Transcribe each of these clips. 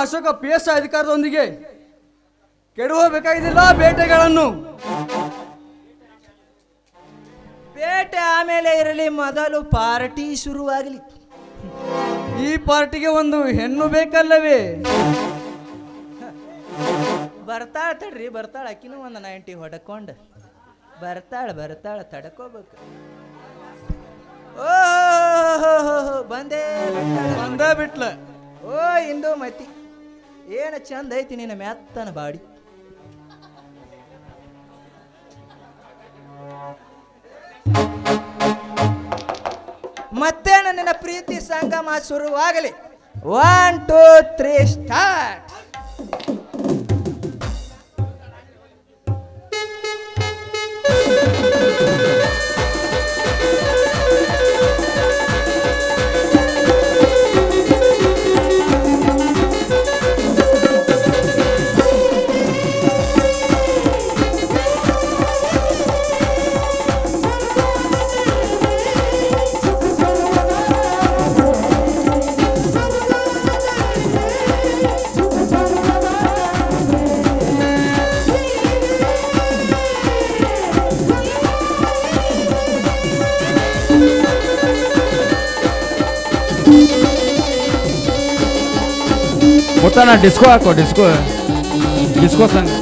Ashoka P S ಅಧಿಕಾರದೊಂದಿಗೆ ಕೆಡವಬೇಕಾಗಿದ್ದಿಲ್ಲ ಬೇಟೆಗಳನ್ನು ಬೇಟೆ ಆಮೇಲೆ ಇರಲಿ ಮೊದಲು ಪಾರ್ಟಿ ಶುರುವಾಗಲಿ ಈ ಪಾರ್ಟಿಗೆ ಒಂದು ಹೆಣ್ಣು ಬೇಕಲ್ಲವೇ ಬರ್ತಾಳ ತಡ್ರಿ ಬರ್ತಾಳ ಅಕ್ಕಿನೂ ಒಂದು ನೈಂಟಿ ಹೊಡ್ಕೊಂಡು ಬರ್ತಾಳ ಬರ್ತಾಳ ತಡ್ಕೋಬೇಕು ಓ ಬಂದೇ ಬಿಟ್ಟಾಳ. ಬಂದ ಬಿಟ್ಲ ಓ ಇಂದು ಮತಿ ಏನು ಚಂದ ಐತಿ ನಿನ್ನ ಮೆತ್ತನ ಬಾಡಿ ಮತ್ತೇನು ನಿನ್ನ ಪ್ರೀತಿ ಸಂಗಮ ಶುರುವಾಗಲಿ ಒನ್ ಟೂ ತ್ರೀ ಸ್ಟಾರ್ಟ್ ಮುತ್ತಣ್ಣ ಡಿಸ್ಕೋ ಹಾಕೋ ಡಿಸ್ಕೋ ಡಿಸ್ಕೋ ಸಂಗ್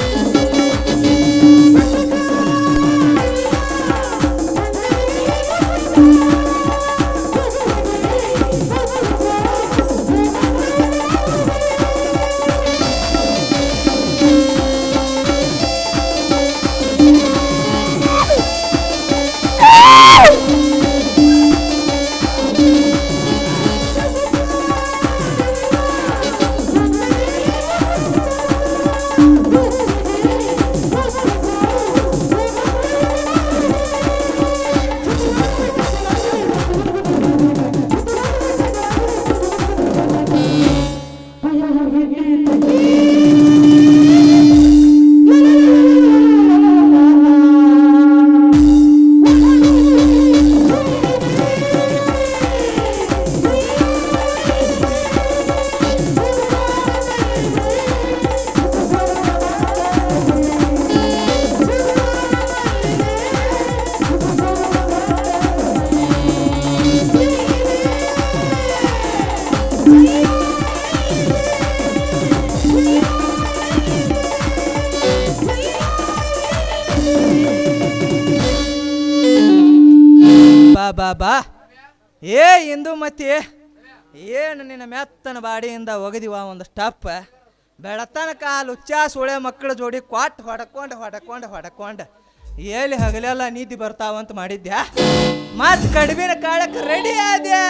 ಬಾ ಬಾ ಬಾ ಏ ಇಂದು ಮತ್ತೆ ಏನು ನಿನ್ನ ಮೆತ್ತನ ಬಾಡಿಯಿಂದ ಒಗದಿವ ಒಂದು ಸ್ಟಪ್ ಬೆಳತನ ಕಾಲು ಉಚ್ಚ ಸುಳೆ ಮಕ್ಕಳ ಜೋಡಿ ಕ್ವಾಟ್ ಹೊಡ್ಕೊಂಡು ಹೊಡ್ಕೊಂಡು ಹೊಡ್ಕೊಂಡು ಎಲ್ಲಿ ಹಗಲೆಲ್ಲ ನೀತಿ ಬರ್ತಾವಂತ ಮಾಡಿದ್ಯಾ ಮತ್ ಕಡಿಮೆನ ಕಾಳಕ್ಕೆ ರೆಡಿ ಆದ್ಯಾ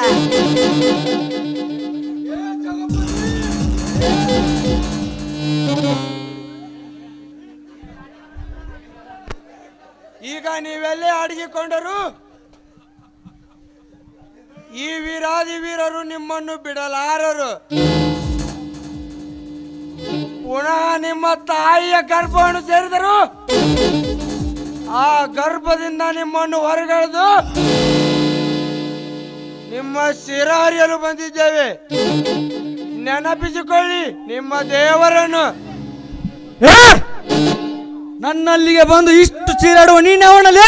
ಈಗ ನೀವೆಲ್ಲೇ ಅಡಗಿಕೊಂಡರು ಈ ವೀರಾದಿ ವೀರರು ನಿಮ್ಮನ್ನು ಬಿಡಲಾರರು ಪುನಃ ನಿಮ್ಮ ತಾಯಿಯ ಗರ್ಭವನ್ನು ಸೇರಿದರು ಆ ಗರ್ಭದಿಂದ ನಿಮ್ಮನ್ನು ಹೊರಗೆಳೆದು ನಿಮ್ಮ ಶಿರ ಹರಿಯಲು ಬಂದಿದ್ದೇವೆ ನೆನಪಿಸಿಕೊಳ್ಳಿ ನಿಮ್ಮ ದೇವರನ್ನು ಏ! ನನ್ನಲ್ಲಿಗೆ ಬಂದು ಇಷ್ಟು ಚೀರಾಡುವ ನೀನವನಲ್ಲಿ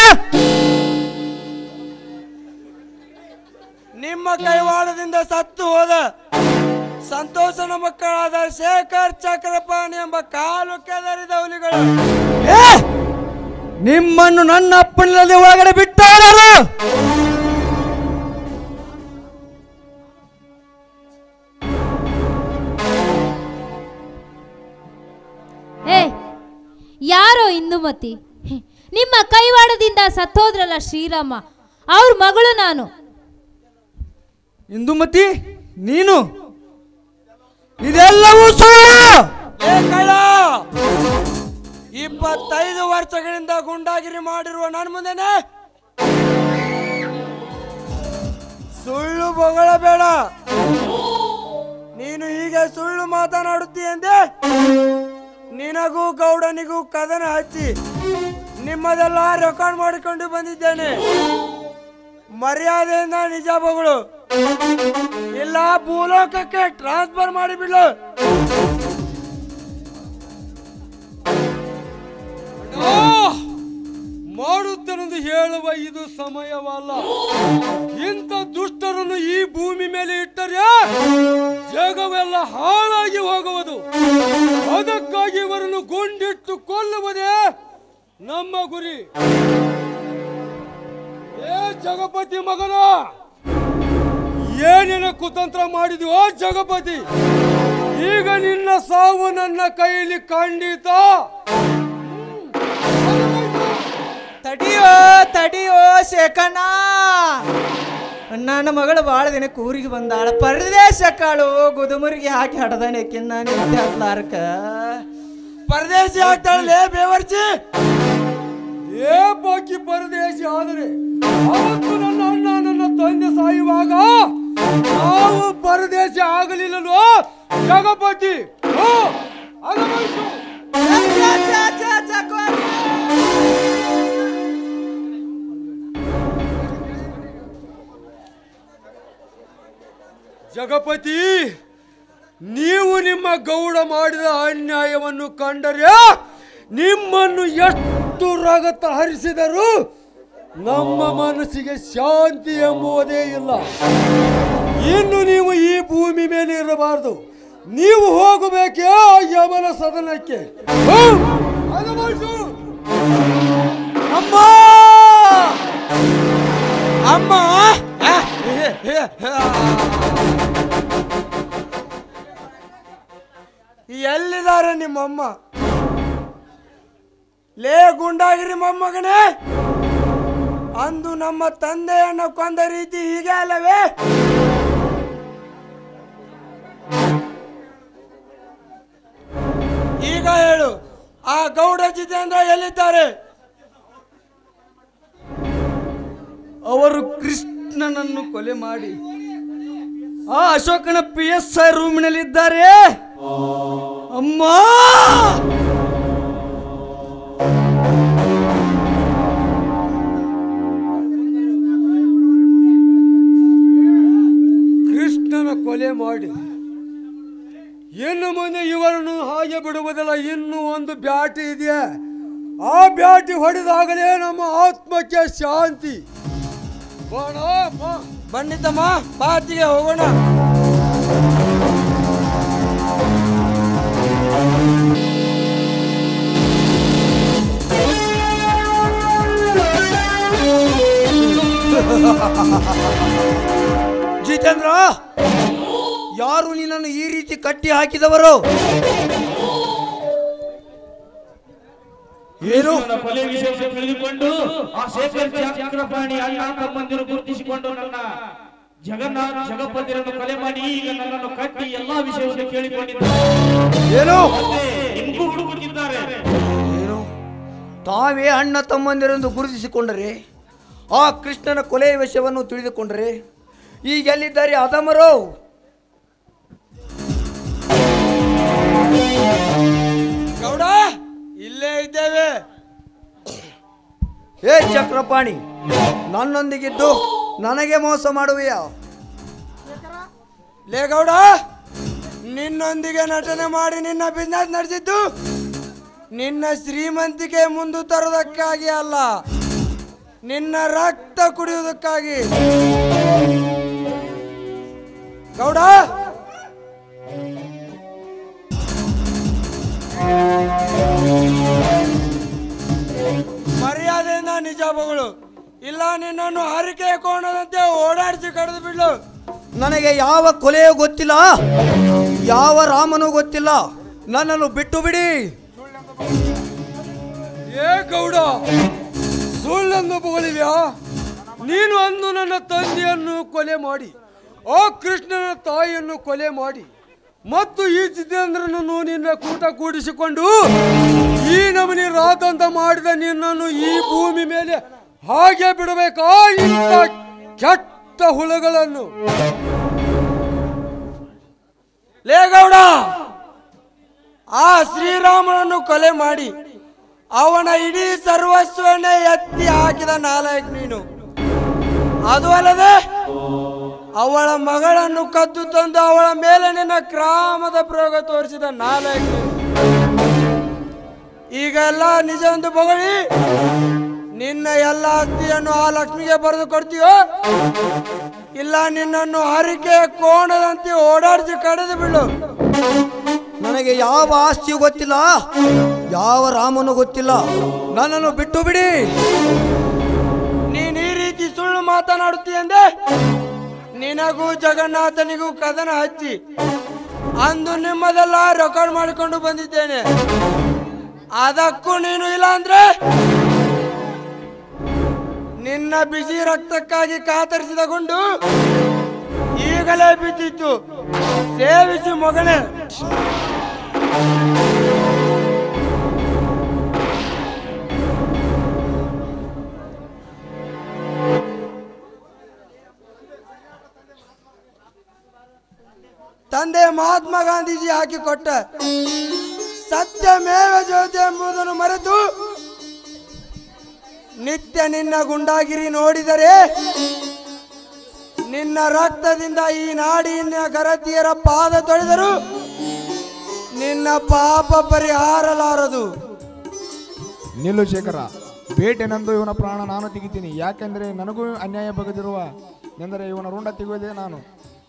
ನಿಮ್ಮ ಕೈವಾಡದಿಂದ ಸತ್ತು ಹೋದ ಸಂತೋಷನ ಮಕ್ಕಳಾದ ಶೇಖರ್ ಚಕ್ರಪಾಣಿ ಎಂಬ ಕಾಲು ಕೆದರಿದ ಹುಲಿಗಳು ಏ! ನಿಮ್ಮನ್ನು ನನ್ನ ಅಪ್ಪನಿಲ್ಲದೆ ಒಳಗಡೆ ಬಿಟ್ಟಾರರು ಏ ಯಾರೋ ಇಂದುಮತಿ ಹೆ, ನಿಮ್ಮ ಕೈವಾಡದಿಂದ ಸತ್ತೋದ್ರಲ್ಲ ಶ್ರೀರಾಮ ಅವ್ರ ಮಗಳು ನಾನು ಇಂದುಮತಿ ನೀನು ಇದೆಲ್ಲವೂ ಸುಳ್ಳು ಏ ಕಳ್ಳ! ಇಪ್ಪತ್ತೈದು ವರ್ಷಗಳಿಂದ ಗುಂಡಾಗಿರಿ ಮಾಡಿರುವ ನನ್ನ ಮುಂದೆನೆ ಸುಳ್ಳು ಬೊಗಳಬೇಡ ನೀನು ಹೀಗೆ ಸುಳ್ಳು ಮಾತನಾಡುತ್ತೀಯಂದೆ ನಿನಗೂ ಗೌಡನಿಗೂ ಕದನ ಹಚ್ಚಿ ನಿಮ್ಮದೆಲ್ಲ ರೆಕಾರ್ಡ್ ಮಾಡಿಕೊಂಡು ಬಂದಿದ್ದೇನೆ ಮರ್ಯಾದೆಯಿಂದ ನಿಜ ಬಗಳು ಇಲ್ಲ ಭೂಲೋಕಕ್ಕೆ ಟ್ರಾನ್ಸ್ಫರ್ ಮಾಡಿಬಿಡ್ಲು ಮಾಡುತ್ತೇನೆಂದು ಹೇಳುವ ಇದು ಸಮಯವಲ್ಲ ಇಂಥ ದುಷ್ಟರನ್ನು ಈ ಭೂಮಿ ಮೇಲೆ ಇಟ್ಟರೆ ಜಗವೆಲ್ಲ ಹಾಳಾಗಿ ಹೋಗುವುದು ಅದಕ್ಕಾಗಿ ಇವರನ್ನು ಗುಂಡಿಟ್ಟು ಕೊಲ್ಲುವುದೇ ನಮ್ಮ ಗುರಿ ಏ ಜಗಪತಿ ಮಗನ ಏನೇನ ಕುತಂತ್ರ ಮಾಡಿದ್ವೋ ಜಗಪತಿ ಈಗ ನಿನ್ನ ಸಾವು ನನ್ನ ಕೈಯಲ್ಲಿ ಖಂಡಿತ ತಡಿಯೋ ತಡಿಯೋ ಶೇಖಣ್ಣ ನನ್ನ ಮಗಳು ಭಾಳ ದಿನಕ್ಕೆ ಊರಿಗೆ ಬಂದಾಳ ಪರದೇಶ ಕಾಳು ಗುದುಮುರಿಗೆ ಹಾಕಿ ಹಡದಣೆಕಿನ್ನ ನಿಂತೆ ಹತ್ಲಾರ್ಕ ಪರದೇಶಿ ಆಗ್ತಾಳಲ್ಲೇ ಬೇವರ್ಚಿ ಏ ಬಾಕಿ ಪರದೇಶಿ ಆದರೆ ಅವತ್ತು ನನ್ನ ಅಣ್ಣ ನನ್ನ ತಂದೆ ಸಾಯುವಾಗ ನಾವು ಪರದೇಶಿ ಆಗಲಿಲ್ಲಲ್ವೋ ಜಗಪತಿ ಹೋ, ಅಗಮನಿಸು. ಜಗಪತಿ ನೀವು ನಿಮ್ಮ ಗೌಡ ಮಾಡಿದ ಅನ್ಯಾಯವನ್ನು ಕಂಡರೆ ನಿಮ್ಮನ್ನು ಎಷ್ಟು ರಗತ ಹರಿಸಿದರೂ ನಮ್ಮ ಮನಸ್ಸಿಗೆ ಶಾಂತಿ ಎಂಬುವುದೇ ಇಲ್ಲ ಇನ್ನು ನೀವು ಈ ಭೂಮಿ ಮೇಲೆ ಇರಬಾರದು ನೀವು ಹೋಗಬೇಕೇ ಆ ಯಮನ ಸದನಕ್ಕೆ ಹೋಗ್, ಅನುಭವಿಸು. ಅಮ್ಮ ಅಮ್ಮ ಆ, ಹೇ, ಹೇ, ಹೇ. ಎಲ್ಲಿದ್ದಾರೆ ನಿಮ್ಮಮ್ಮ ಲೇ ಗುಂಡಾಗಿರಿ ಮೊಮ್ಮಗನೇ ಅಂದು ನಮ್ಮ ತಂದೆಯನ್ನು ಕೊಂದ ರೀತಿ ಹೀಗೆ ಅಲ್ಲವೇ ಈಗ ಹೇಳು ಆ ಗೌಡ ಜಿತೇಂದ್ರ ಎಲ್ಲಿದ್ದಾರೆ ಅವರು ಕೃಷ್ಣನನ್ನು ಕೊಲೆ ಮಾಡಿ ಆ ಅಶೋಕನ ಪಿ ಎಸ್ ಐ ರೂಮಿನಲ್ಲಿದ್ದಾರೆ ಅಮ್ಮ ಕೃಷ್ಣನ ಕೊಲೆ ಮಾಡಿ ಇನ್ನು ಮುಂದೆ ಇವರನ್ನು ಹಾಗೆ ಬಿಡುವುದಿಲ್ಲ ಇನ್ನೂ ಒಂದು ಬ್ಯಾಟಿ ಇದೆ ಆ ಬ್ಯಾಟಿ ಹೊಡೆದಾಗಲೇ ನಮ್ಮ ಆತ್ಮಕ್ಕೆ ಶಾಂತಿ ಬಾಣ, ಬಾ. ಬನ್ನಿತಮ್ಮ ಬಾತಿಗೆ ಹೋಗೋಣ ಜಿತೇಂದ್ರ ಯಾರು ನಿನ್ನನ್ನು ಈ ರೀತಿ ಕಟ್ಟಿ ಹಾಕಿದವರು ಏನು ನನ್ನ ಕೊಲೆ ವಿಷಯವನ್ನು ತಿಳಿದುಕೊಂಡು ಆ ಶೇಖರ್ ಚಕ್ರಪಾಣಿ ಅಣ್ಣ ತಮ್ಮಂದಿರು ಗುರುತಿಸಿಕೊಂಡು ನನ್ನ ಜಗನ್ನಾಥ್ ಜಗಪತಿರನ್ನು ಕೊಲೆ ಮಾಡಿ ಈಗ ನನ್ನನ್ನು ಕಟ್ಟಿ ಎಲ್ಲಾ ವಿಷಯವನ್ನು ಕೇಳಿಕೊಂಡಿದ್ದಾರೆ ಏನು ನಿಮಗೂ ಹುಡುಕುತ್ತಿದ್ದಾರೆ ಏನು ತಾವೇ ಅಣ್ಣ ತಮ್ಮಂದಿರೆಂದು ಗುರುತಿಸಿಕೊಂಡರೆ ಆ ಕೃಷ್ಣನ ಕೊಲೆಯ ವಿಷಯವನ್ನು ತಿಳಿದುಕೊಂಡರೆ ಈಗ ಎಲ್ಲಿದ್ದಾರೆ ಅದಮರು ಗೌಡ ಇಲ್ಲೇ ಇದ್ದೇವೆ ಹೇ ಚಕ್ರಪಾಣಿ ನನ್ನೊಂದಿಗಿದ್ದು ನನಗೆ ಮೋಸ ಮಾಡುವೆಯಾ ಲೇ ಗೌಡ ನಿನ್ನೊಂದಿಗೆ ನಟನೆ ಮಾಡಿ ನಿನ್ನ ಬಿಸ್ನೆಸ್ ನಡೆಸಿದ್ದು ನಿನ್ನ ಶ್ರೀಮಂತಿಕೆ ಮುಂದು ತರೋದಕ್ಕಾಗಿ ಅಲ್ಲ ನಿನ್ನ ರಕ್ತ ಕುಡಿಯುವುದಕ್ಕಾಗಿ ಗೌಡ ಮರ್ಯಾದೆಯಿಂದ ನಿಜ ಬಗಳು ಇಲ್ಲ ನಿನ್ನನ್ನು ಹರಿಕೆ ಕೋಣದಂತೆ ಓಡಾಡಿಸಿ ಕಡಿದು ಬಿಡ್ಲು ನನಗೆ ಯಾವ ಕೊಲೆಯೂ ಗೊತ್ತಿಲ್ಲ ಯಾವ ರಾಮನೂ ಗೊತ್ತಿಲ್ಲ ನನ್ನನ್ನು ಬಿಟ್ಟು ಬಿಡಿ ಏ ಗೌಡ ಸುಳ್ಳನ್ನು ಬೋಲಿವ್ಯಾ ನೀನು ಅಂದು ನನ್ನ ತಂದೆಯನ್ನು ಕೊಲೆ ಮಾಡಿ ಆ ಕೃಷ್ಣನ ತಾಯಿಯನ್ನು ಕೊಲೆ ಮಾಡಿ ಮತ್ತು ಈ ಜಿತೇಂದ್ರನನ್ನು ನಿನ್ನ ಕೂಟ ಕೂಡಿಸಿಕೊಂಡು ಈ ನಮನಿ ರಾತಂತ ಮಾಡಿದ ನಿನ್ನನ್ನು ಈ ಭೂಮಿ ಮೇಲೆ ಹಾಗೆ ಬಿಡಬೇಕಾ ಇಂಥ ಕೆಟ್ಟ ಹುಳುಗಳನ್ನು ಲೇ ಗೌಡ ಆ ಶ್ರೀರಾಮನನ್ನು ಕೊಲೆ ಮಾಡಿ ಅವನ ಇಡೀ ಸರ್ವಸ್ವನ್ನೇ ಎತ್ತಿ ಹಾಕಿದ ನಾಲಾಯಕ್ ನೀನು ಅದು ಅಲ್ಲದೆ ಅವಳ ಮಗಳನ್ನು ಕದ್ದು ತಂದು ಅವಳ ಮೇಲೆ ನಿನ್ನ ಕ್ರಾಮದ ಪ್ರಯೋಗ ತೋರಿಸಿದ ನಾಲ್ಕು ಈಗ ಎಲ್ಲ ನಿಜ ಎಂದು ಬೊಗಳಿ ನಿನ್ನ ಎಲ್ಲ ಆಸ್ತಿಯನ್ನು ಆ ಲಕ್ಷ್ಮಿಗೆ ಬರೆದು ಕೊಡ್ತೀಯೋ ಇಲ್ಲ ನಿನ್ನನ್ನು ಹರಿಕೆಯ ಕೋಣದಂತೆ ಓಡಾಡಿಸಿ ಕಡಿದು ಬಿಡು ನನಗೆ ಯಾವ ಆಸ್ತಿಯೂ ಗೊತ್ತಿಲ್ಲ ಯಾವ ರಾಮನು ಗೊತ್ತಿಲ್ಲ ನನ್ನನ್ನು ಬಿಟ್ಟು ಬಿಡಿ ನೀನ್ ಈ ರೀತಿ ಸುಳ್ಳು ಮಾತನಾಡುತ್ತೀಯಂದೆ ನಿನಗೂ ಜಗನ್ನಾಥನಿಗೂ ಕದನ ಹಚ್ಚಿ ಅಂದು ನಿಮ್ಮದೆಲ್ಲ ರೆಕಾರ್ಡ್ ಮಾಡಿಕೊಂಡು ಬಂದಿದ್ದೇನೆ ಅದಕ್ಕೂ ನೀನು ಇಲ್ಲ ಅಂದ್ರೆ ನಿನ್ನ ಬಿಸಿ ರಕ್ತಕ್ಕಾಗಿ ಕಾತರಿಸಿದ ಗುಂಡು ಈಗಲೇ ಬಿದ್ದಿತ್ತು ಸೇವಿಸಿ ಮಗನೇ ತಂದೆ ಮಹಾತ್ಮ ಗಾಂಧೀಜಿ ಹಾಕಿಕೊಟ್ಟ ಸತ್ಯಮೇವ ಜ್ಯೋತಿ ಎಂಬುದನ್ನು ಮರೆತು ನಿತ್ಯ ನಿನ್ನ ಗುಂಡಾಗಿರಿ ನೋಡಿದರೆ ನಿನ್ನ ರಕ್ತದಿಂದ ಈ ನಾಡಿನ ಗರತಿಯರ ಪಾದ ತೊಳೆದರು ನಿನ್ನ ಪಾಪ ಪರಿಹಾರಲಾರದು ನಿಲ್ಲು ಶೇಖರ ಬೇಟೆನೆಂದು ಇವನ ಪ್ರಾಣ ನಾನು ತೆಗಿತೀನಿ ಯಾಕೆಂದರೆ ನನಗೂ ಅನ್ಯಾಯ ಬಗೆದಿರುವ ಎಂದರೆ ಇವನ ರುಂಡ ತೆಗೆಯುವುದೇ ನಾನು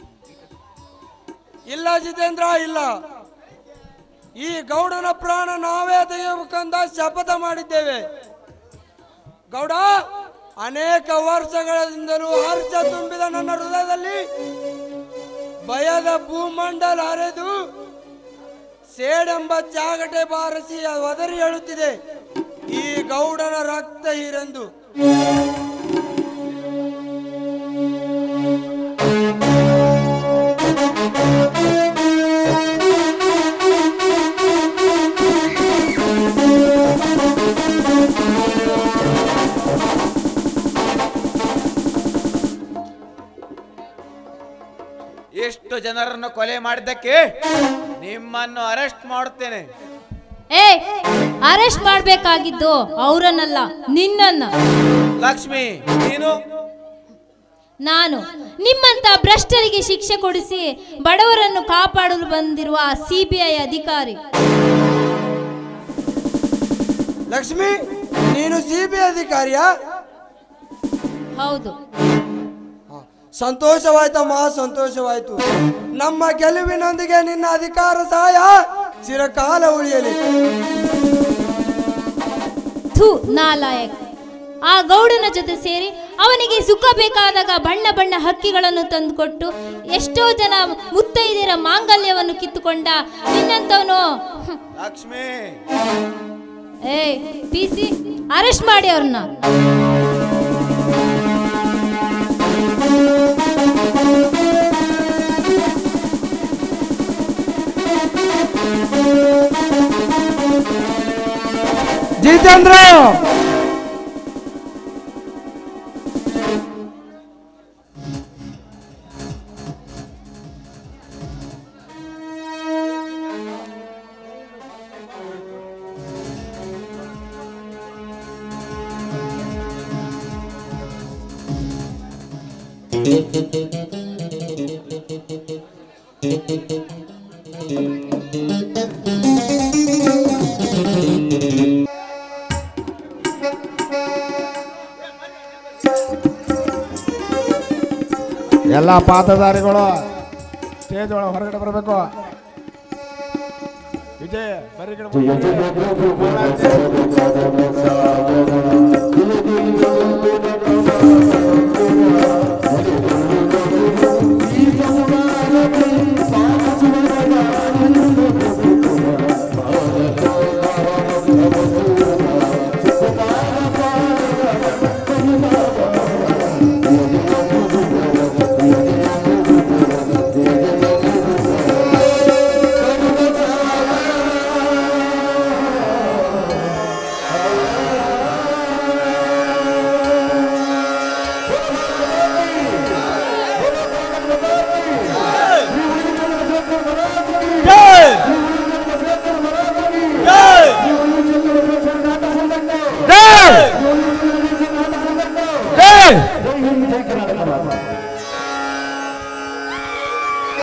ಇಲ್ಲ ಜಿತೇಂದ್ರ ಇಲ್ಲ ಈ ಗೌಡನ ಪ್ರಾಣ ನಾವೇ ತೆಗೆಯಬೇಕಂತ ಶಪಥ ಮಾಡಿದ್ದೇವೆ ಗೌಡ ಅನೇಕ ವರ್ಷಗಳಿಂದಲೂ ಹರ್ಷ ತುಂಬಿದ ನನ್ನ ಹೃದಯದಲ್ಲಿ ಭಯದ ಭೂಮಂಡಲ ಹರಿದು ಸೇಡೆಂಬ ಚಾಗಟೆ ಬಾರಿಸಿ ಒದರಿ ಹೇಳುತ್ತಿದೆ ಈ ಗೌಡನ ರಕ್ತ ಹೀರೆಂದು ಎಷ್ಟು ಜನರನ್ನು ಕೊಲೆ ಮಾಡಿದ್ದಕ್ಕೆ ನಿಮ್ಮನ್ನು ಅರೆಸ್ಟ್ ಮಾಡುತ್ತೇನೆ ಏ ಅರೆಸ್ಟ್ ಮಾಡ್ಬೇಕಾಗಿದ್ದು ಅವರನ್ನಲ್ಲ ನಿನ್ನನ್ನ ಲಕ್ಷ್ಮಿ ನೀನು ನಾನು ನಿಮ್ಮಂತ ಭ್ರಷ್ಟರಿಗೆ ಶಿಕ್ಷೆ ಕೊಡಿಸಿ ಬಡವರನ್ನು ಕಾಪಾಡಲು ಬಂದಿರುವ ಸಿ ಬಿ ಐ ಅಧಿಕಾರಿ ಲಕ್ಷ್ಮಿ ನೀನು ಸಿ ಬಿ ಅಧಿಕಾರಿಯಾ ಹೌದು ಸಂತೋಷವಾಯ್ತಮ್ಮ ಸಂತೋಷವಾಯ್ತು ನಮ್ಮ ಗೆಲುವಿನೊಂದಿಗೆ ನಿನ್ನ ಅಧಿಕಾರ ಸಹಾಯ ಚಿರಕಾಲ ಉಳಿಯಲಿ ಥು ನಾಲಾಯಕ್ ಆ ಗೌಡನ ಜೊತೆ ಸೇರಿ ಅವನಿಗೆ ಸುಖ ಬೇಕಾದಾಗ ಬಣ್ಣ ಬಣ್ಣ ಹಕ್ಕಿಗಳನ್ನು ತಂದುಕೊಟ್ಟು ಎಷ್ಟೋ ಜನ ಮುತ್ತೈದೆಯರ ಮಾಂಗಲ್ಯವನ್ನು ಕಿತ್ತುಕೊಂಡ ನಿನ್ನಂತವನು ಹ್ಮ್. ಲಕ್ಷ್ಮಿ ಏ ಪಿ ಸಿ ಅರೆಸ್ಟ್ ಮಾಡಿ ಅವ್ರನ್ನ ಜಿತೇಂದ್ರ ಎಲ್ಲ ಪಾತದಾರಿಗಳು ಸ್ಟೇಜ್ ಒಳಗೆ ಹೊರಗಡೆ ಬರಬೇಕು ವಿಜಯ್ ಬರೀ ಕಡೆ ಬಾ. ರಾಧಾ